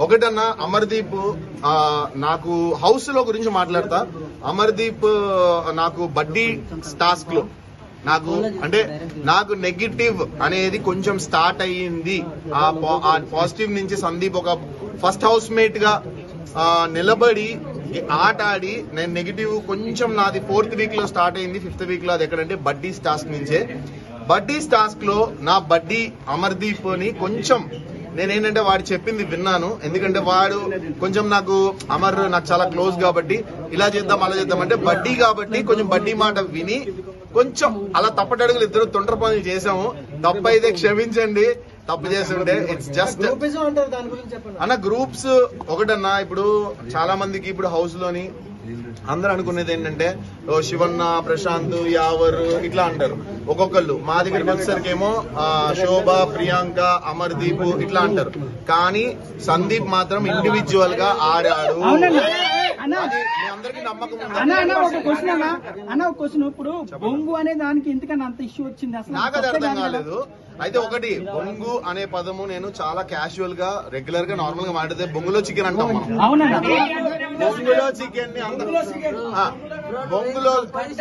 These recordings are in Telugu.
ఒకటన్నా అమర్దీప్ ఆ, నాకు హౌస్ లో గురించి మాట్లాడతా అమర్దీప్ నాకు బడ్డీ టాస్క్ లో నాకు అంటే నాకు నెగిటివ్ అనేది కొంచెం స్టార్ట్ అయ్యింది ఆ పా- ఆ పాజిటివ్ నుంచి సందీప్ ఒక ఫస్ట్ హౌస్ మేట్ గా ఆ, నిలబడి ఈ ఆట ఆడి నేను నెగిటివ్ కొంచెం నాది ఫోర్త్ వీక్ లో స్టార్ట్ అయింది ఫిఫ్త్ వీక్ లో అది ఎక్కడంటే బడ్డీస్ టాస్క్ నుంచే బడ్డీస్ టాస్క్ లో నా బడ్డీ అమర్దీప్ ని కొంచెం నేనేంటంటే వాడు చెప్పింది విన్నాను ఎందుకంటే వాడు కొంచెం నాకు అమర్ నాకు చాలా క్లోజ్ కాబట్టి ఇలా చేద్దాం అలా చేద్దాం అంటే బడ్డీ కాబట్టి కొంచెం బడ్డీ మాట విని కొంచెం అలా తప్పటడుగులు ఇద్దరు తొండ్ర పనులు చేసాము తప్పు అయితే క్షమించండి తప్పు చేస్తుంటే ఇట్స్ జస్ట్ గ్రూపిజం అంటారు దాని గురించి చెప్పండి అన్న గ్రూప్స్ ఒకటన్నా ఇప్పుడు చాలా మందికి ఇప్పుడు హౌస్ లోని అందరూ అనుకునేది ఏంటంటే ఓ శివన్న ప్రశాంత్ యావర్ ఇట్లా అంటారు ఒక్కొక్కళ్ళు మా దగ్గరికి వచ్చేసరికేమో ఆ, శోభ ప్రియాంక అమర్దీప్ ఇట్లా అంటారు కానీ సందీప్ మాత్రం ఇండివిజువల్ గా ఆడాడు అవునన్నా. అన్న. అది మీ అందరికీ నమ్మకం ఉందా? అన్న అన్న ఒక క్వశ్చన్ అన్న అన్న ఒక క్వశ్చన్ ఇప్పుడు బొంగు అనే దానికి ఎందుకని అంత ఇష్యూ వచ్చింది అసలు నాకు అది కొత్త అర్థం కాదు కదా. కాలేదు అయితే ఒకటి బొంగు అనే పదము నేను చాలా క్యాజువల్ గా రెగ్యులర్ గా నార్మల్ గా మాట్లాడితే బొంగులో చికెన్ అంటాం మనం అవునన్నా బొంగులో చికెన్ ని అందరూ ఆ, బొంగులో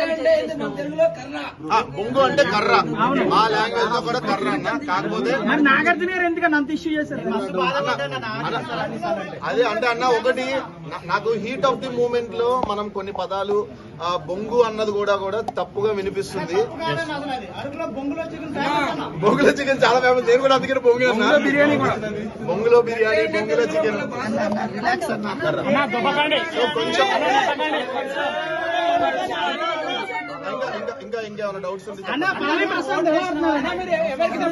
ఆ, బొంగు అంటే కర్ర మా లాంగ్వేజ్ లో కూడా కర్ర అన్న కాకపోతే మరి నాగార్జున గారు ఎందుకని అంత ఇష్యూ చేశారు అన్న, అదే అంటే అన్న ఒకటి నా- నాకు హీట్ ఆఫ్ ది మూమెంట్ లో మనం కొన్ని పదాలు ఆ, బొంగు అన్నది కూడా కూడా తప్పుగా వినిపిస్తుంది బొంగులో చికెన్ చాలా ఫేమస్ నేను కూడా అందుకని బొంగు అన్నా. బిర్యానీ కూడా. బొంగులో బిర్యానీ బొంగులో చికెన్ సో కొంచెం ఇంకా ఇంకా ఇంకా ఇంకేమైనా డౌట్స్ ఉంటే అన్న పల్లవి ప్రశాంత్ ఎవరు అన్నారు?